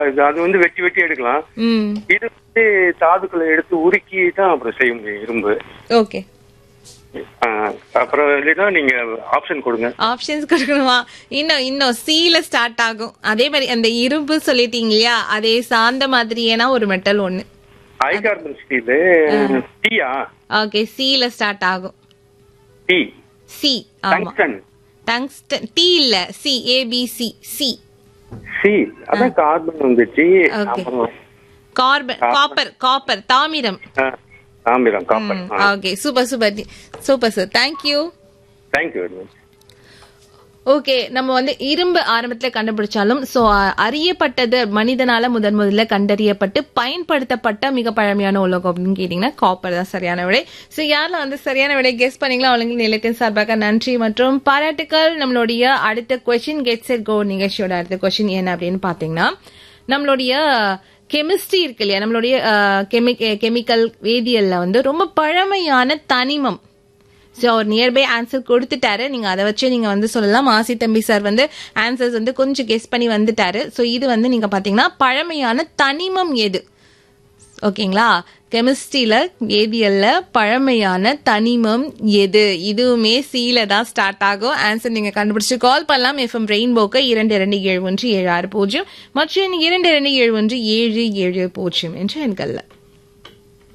அது- அது வந்து வெட்டி வெட்டி எடுக்கலாம் ம் இது வந்து தாதுக்களை எடுத்து உருக்கி தான் அப்புறம் செய்ய முடியும் இரும்பு ஓகே ஆ, அப்புறம் இல்லைன்னா நீங்க ஆப்ஷன் கொடுங்க ஆப்ஷன்ஸ் கொடுக்கணுமா இன்னும் இன்னும் சீல ஸ்டார்ட் ஆகும் அதே மாதிரி அந்த இரும்பு சொல்லிட்டீங்க இல்லையா அதே சார்ந்த மாதிரியான ஒரு மெட்டல் ஒண்ணு ஹை கார்பன் ஸ்டீலு டீயா ஓகே சீல ஸ்டார்ட் ஆகும் டீ சி ஆமா டங்ஸ்டன் டங்ஸ்டன் டி இல்ல சி ஏபிசி சி சி அதான் கார்பன் வந்துச்சு Okay. அப்புறம் கார்பன் காப்பர் காப்பர் தாமிரம் ஆ, தாமிரம் copper okay super super super sir thank you thank you very much okay நம்ம வந்து இரும்பு ஆரம்பத்துல கண்டுபிடிச்சாலும் சோ அறியப்பட்டது மனிதனால முதன் முதல்ல கண்டறியப்பட்டு பயன்படுத்தப்பட்ட மிக பழமையான உலோகம் அப்படின்னு கேட்டீங்கன்னா காப்பர் தான் சரியான விடை சோ யாரெல்லாம் வந்து சரியான விடை கெஸ் பண்ணீங்களோ அவங்களுக்கு நிலையத்தின் சார்பாக நன்றி மற்றும் பாராட்டுக்கள் நம்மளுடைய அடுத்த கொஸ்டின் கெட்ஸ் எட் கோ நிகழ்ச்சியோட அடுத்த கொஸ்டின் என்ன அப்படின்னு பாத்தீங்கன்னா நம்மளுடைய கெமிஸ்ட்ரி இருக்கு இல்லையா நம்மளுடைய கெமிக்கல் வேதியியல்ல வந்து ரொம்ப பழமையான தனிமம் ஸோ அவர் நியர்பை ஆன்சர் கொடுத்துட்டாரு நீங்க அதை வச்சு நீங்க வந்து சொல்லலாம் ஆசி தம்பி சார் வந்து ஆன்சர்ஸ் வந்து கொஞ்சம் கெஸ் பண்ணி வந்துட்டாரு ஸோ இது வந்து நீங்க பாத்தீங்கன்னா பழமையான தனிமம் எது ஓகேங்களா கெமிஸ்ட்ரியில வேதியியல்ல பழமையான தனிமம் எது இதுவுமே சீல தான் ஸ்டார்ட் ஆகும் ஆன்சர் நீங்க கண்டுபிடிச்சு கால் பண்ணலாம் எஃப்எம் ரெயின்போக்கு இரண்டு இரண்டு ஏழு ஒன்று ஏழு ஆறு பூஜ்ஜியம் மற்றும் இரண்டு இரண்டு ஏழு ஒன்று ஏழு ஏழு பூஜ்ஜியம் என்று எண்கள்ல